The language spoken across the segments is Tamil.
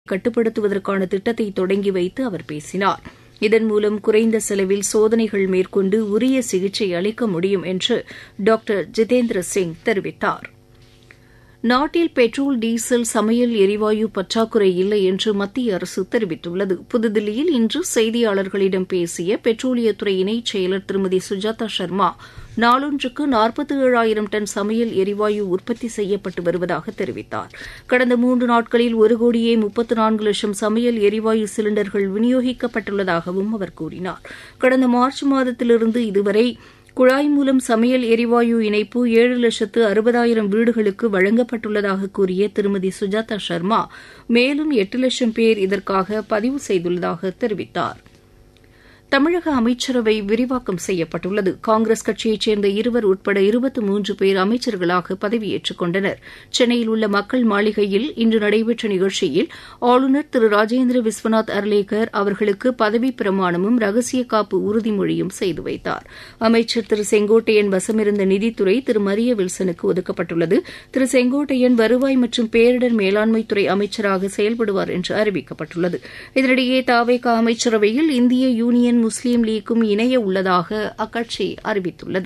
கட்டுப்படுத்துவதற்கான திட்டத்தை தொடங்கி வைத்து அவர் பேசினார் இதன் மூலம் குறைந்த செலவில் சோதனைகள் மேற்கொண்டு உரிய சிகிச்சை அளிக்க முடியும் என்று டாக்டர் ஜிதேந்திர சிங் தெரிவித்தார் நாட்டில் பெட்ரோல் டீசல் சமையல் எரிவாயு பற்றாக்குறை இல்லை என்று மத்திய அரசு தெரிவித்துள்ளது புதுதில்லியில் இன்று செய்தியாளர்களிடம் பேசிய பெட்ரோலியத்துறை இணைச் செயலர் திருமதி சுஜாதா சர்மா நாளொன்றுக்கு நாற்பத்தி ஏழாயிரம் டன் சமையல் எரிவாயு உற்பத்தி செய்யப்பட்டு வருவதாக தெரிவித்தார் கடந்த மூன்று நாட்களில் ஒரு கோடியே முப்பத்து நான்கு லட்சம் சமையல் எரிவாயு சிலிண்டர்கள் விநியோகிக்கப்பட்டுள்ளதாகவும் அவர் கூறினார் கடந்த மார்ச் மாதத்திலிருந்து இதுவரை குழாய் மூலம் சமையல் எரிவாயு இணைப்பு ஏழு லட்சத்து அறுபதாயிரம் வீடுகளுக்கு வழங்கப்பட்டுள்ளதாக கூறிய திருமதி சுஜாதா சர்மா மேலும் எட்டு லட்சம் பேர் இதற்காக பதிவு செய்துள்ளதாக தெரிவித்தார் தமிழக அமைச்சரவை விரிவாக்கம் செய்யப்பட்டுள்ளது காங்கிரஸ் கட்சியைச் சேர்ந்த இருவர் உட்பட இருபத்து மூன்று பேர் அமைச்சர்களாக பதவியேற்றுக் கொண்டனர் சென்னையில் உள்ள மக்கள் மாளிகையில் இன்று நடைபெற்ற நிகழ்ச்சியில் ஆளுநர் திரு ராஜேந்திர விஸ்வநாத் அர்லேக்கர் அவர்களுக்கு பதவிப் பிரமாணமும் ரகசிய காப்பு உறுதிமொழியும் செய்து வைத்தார் அமைச்சர் திரு செங்கோட்டையன் வசமிருந்த நிதித்துறை திரு மரிய வில்சனுக்கு ஒதுக்கப்பட்டுள்ளது திரு செங்கோட்டையன் வருவாய் மற்றும் பேரிடர் மேலாண்மைத்துறை அமைச்சராக செயல்படுவார் என்று அறிவிக்கப்பட்டுள்ளது இதனிடையே தாவேகா அமைச்சரவையில் இந்திய யூனியன் முஸ்லீம் லீக்கும் இணைய உள்ளதாக அக்கட்சி அறிவித்துள்ளது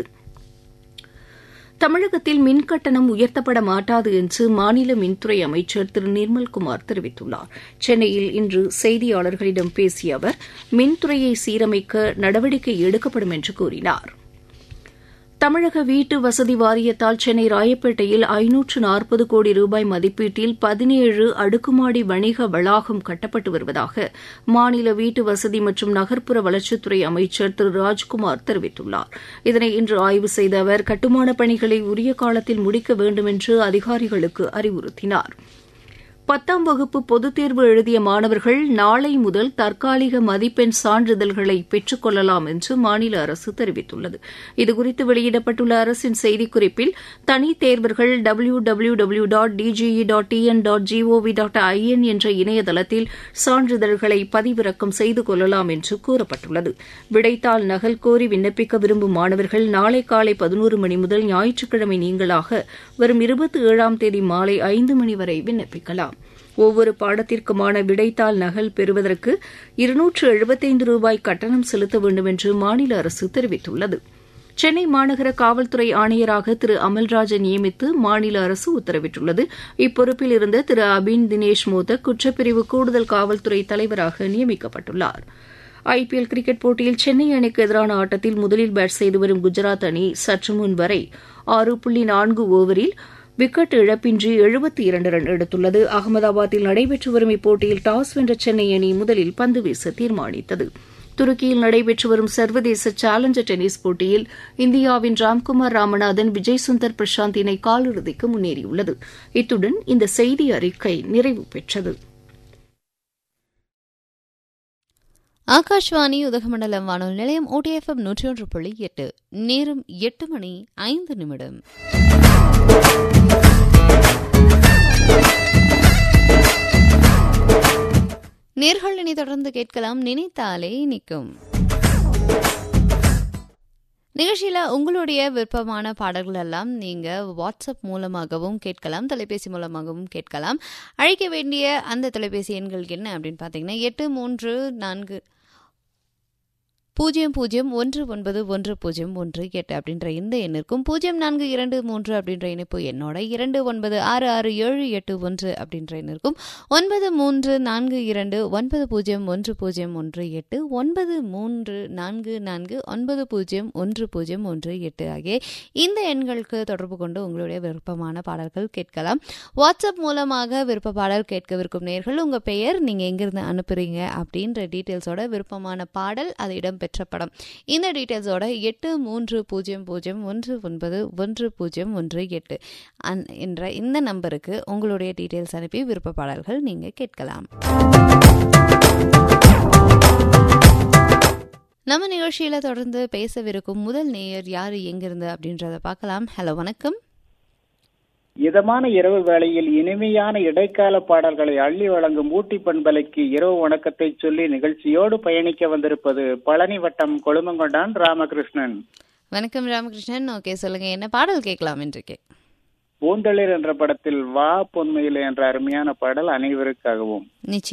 தமிழகத்தில் மின்கட்டணம் உயர்த்தப்பட மாட்டாது என்று மாநில மின்துறை அமைச்சர் திரு நிர்மல்குமார் தெரிவித்துள்ளார் சென்னையில் இன்று செய்தியாளர்களிடம் பேசிய அவர் மின்துறையை சீரமைக்க நடவடிக்கை எடுக்கப்படும் என்று கூறினார் தமிழக வீட்டு வசதி வாரியத்தால் சென்னை ராயப்பேட்டையில் ஐநூற்று நாற்பது கோடி ரூபாய் மதிப்பீட்டில் பதினேழு அடுக்குமாடி வணிக வளாகம் கட்டப்பட்டு வருவதாக மாநில வீட்டு வசதி மற்றும் நகர்ப்புற வளர்ச்சித்துறை அமைச்சர் திரு ராஜ்குமார் தெரிவித்துள்ளார் இதனை இன்று ஆய்வு செய்த அவர் கட்டுமானப் பணிகளை உரிய காலத்தில் முடிக்க வேண்டும் என்று அதிகாரிகளுக்கு அறிவுறுத்தினார் பத்தாம் வகுப்பு பொதுத் தேர்வு எழுதிய மாணவர்கள் நாளை முதல் தற்காலிக மதிப்பெண் சான்றிதழ்களை பெற்றுக் கொள்ளலாம் என்று மாநில அரசு தெரிவித்துள்ளது இதுகுறித்து வெளியிடப்பட்டுள்ள அரசின் செய்திக்குறிப்பில் தனித் தேர்வர்கள் W W W dot DGE dot TN dot GOV dot IN என்ற இணையதளத்தில் சான்றிதழ்களை பதிவிறக்கம் செய்து கொள்ளலாம் என்று கூறப்பட்டுள்ளது விடைத்தாள் நகல் கோரி விண்ணப்பிக்க விரும்பும் மாணவர்கள் நாளை காலை பதினோரு மணி முதல் ஞாயிற்றுக்கிழமை நீங்களாக வரும் இருபத்தி ஏழாம் தேதி மாலை ஐந்து மணி வரை விண்ணப்பிக்கலாம் ஒவ்வொரு பாடத்திற்குமான விடைத்தாள் நகல் பெறுவதற்கு இருநூற்று எழுபத்தைந்து ரூபாய் கட்டணம் செலுத்த வேண்டும் என்று மாநில அரசு தெரிவித்துள்ளது சென்னை மாநகர காவல்துறை ஆணையராக திரு அமல்ராஜை நியமித்து மாநில அரசு உத்தரவிட்டுள்ளது இப்பொறுப்பில் இருந்த திரு அபின் தினேஷ் மோதக் குற்றப்பிரிவு கூடுதல் காவல்துறை தலைவராக நியமிக்கப்பட்டுள்ளார் ஐபிஎல் கிரிக்கெட் போட்டியில் சென்னை அணிக்கு எதிரான ஆட்டத்தில் முதலில் பேட் செய்து வரும் குஜராத் அணி சற்று முன் வரை ஆறு புள்ளி நான்கு ஓவரில் விக்கெட் இழப்பின்றி எழுபத்தி இரண்டு ரன் எடுத்துள்ளது அகமதாபாத்தில் நடைபெற்று வரும் இப்போட்டியில் டாஸ் வென்ற சென்னை அணி முதலில் பந்து வீச தீர்மானித்தது துருக்கியில் நடைபெற்று வரும் சர்வதேச சேலஞ்சர் டென்னிஸ் போட்டியில் இந்தியாவின் ராம்குமார் ராமநாதன் விஜய் சுந்தர் பிரசாந்த் இணை காலிறுதிக்கு முன்னேறியுள்ளது இத்துடன் இந்த செய்தி அறிக்கை நிறைவு பெற்றது ஆகாஷ்வாணி உதகமண்டலம் வானொலி நிலையம் ஓடிஎஃப்எம் நூற்றி ஒன்று புள்ளி எட்டு நேரம் எட்டு மணி ஐந்து நிமிடம் நேர்கள் இனி தொடர்ந்து கேட்கலாம் நினைத்தாலே நிற்கும் நிகழ்ச்சியில் உங்களுடைய விருப்பமான பாடல்கள் எல்லாம் நீங்கள் வாட்ஸ்அப் மூலமாகவும் கேட்கலாம் தொலைபேசி மூலமாகவும் கேட்கலாம் அழைக்க வேண்டிய அந்த தொலைபேசி எண்கள் என்ன அப்படின்னு பார்த்தீங்கன்னா எட்டு மூன்று நான்கு பூஜ்ஜியம் பூஜ்ஜியம் ஒன்று ஒன்பது ஒன்று பூஜ்ஜியம் ஒன்று எட்டு அப்படின்ற இந்த எண்ணிற்கும் பூஜ்ஜியம் நான்கு இரண்டு மூன்று அப்படின்ற இணைப்பு என்னோட இரண்டு ஒன்பது ஆறு ஆறு ஏழு எட்டு ஒன்று அப்படின்ற எண்ணிற்கும் ஒன்பது மூன்று நான்கு இரண்டு ஒன்பது பூஜ்ஜியம் ஒன்று பூஜ்ஜியம் ஒன்று எட்டு ஒன்பது மூன்று நான்கு நான்கு ஒன்பது பூஜ்ஜியம் ஒன்று பூஜ்ஜியம் ஒன்று எட்டு ஆகிய இந்த எண்களுக்கு தொடர்பு கொண்டு உங்களுடைய விருப்பமான பாடல்கள் கேட்கலாம் வாட்ஸ்அப் மூலமாக விருப்ப பாடல் கேட்கவிருக்கும் நேர்கள் உங்கள் பெயர் நீங்கள் எங்கிருந்து அனுப்புறீங்க அப்படின்ற டீட்டெயில்ஸோட விருப்பமான பாடல் அது இடம் பெற்ற படம் இந்த டீட்டெயில்ஸோட எட்டு மூன்று பூஜ்ஜியம் பூஜ்ஜியம் ஒன்று ஒன்பது ஒன்று பூஜ்ஜியம் ஒன்று எட்டு அந் என்ற இந்த நம்பருக்கு உங்களுடைய டீட்டெயில்ஸ் அனுப்பி விருப்ப பாடல்கள் நீங்கள் கேட்கலாம் நம்ம நிகழ்ச்சியில தொடர்ந்து பேசவிருக்கும் முதல் நேயர் யாரு எங்கிருந்து அப்படின்றத பார்க்கலாம் ஹலோ வணக்கம் இதமான இரவு வேளையில் இனிமையான இடைக்கால பாடல்களை அள்ளி வழங்கும் ஊட்டி பண்பலைக்கு இரவு வணக்கத்தை சொல்லி நிகழ்ச்சியோடு பயணிக்க வந்திருப்பது பழனி வட்டம் கொழுமங்கொண்டான் ராமகிருஷ்ணன் வணக்கம் ராமகிருஷ்ணன் ஓகே சொல்லுங்க என்ன பாடல் கேட்கலாம் இன்றைக்கு பூந்தளிர் என்ற படத்தில் வா பொன்மையில் என்ற அருமையான பாடல் அனைவருக்காகவும் நிச்சயம்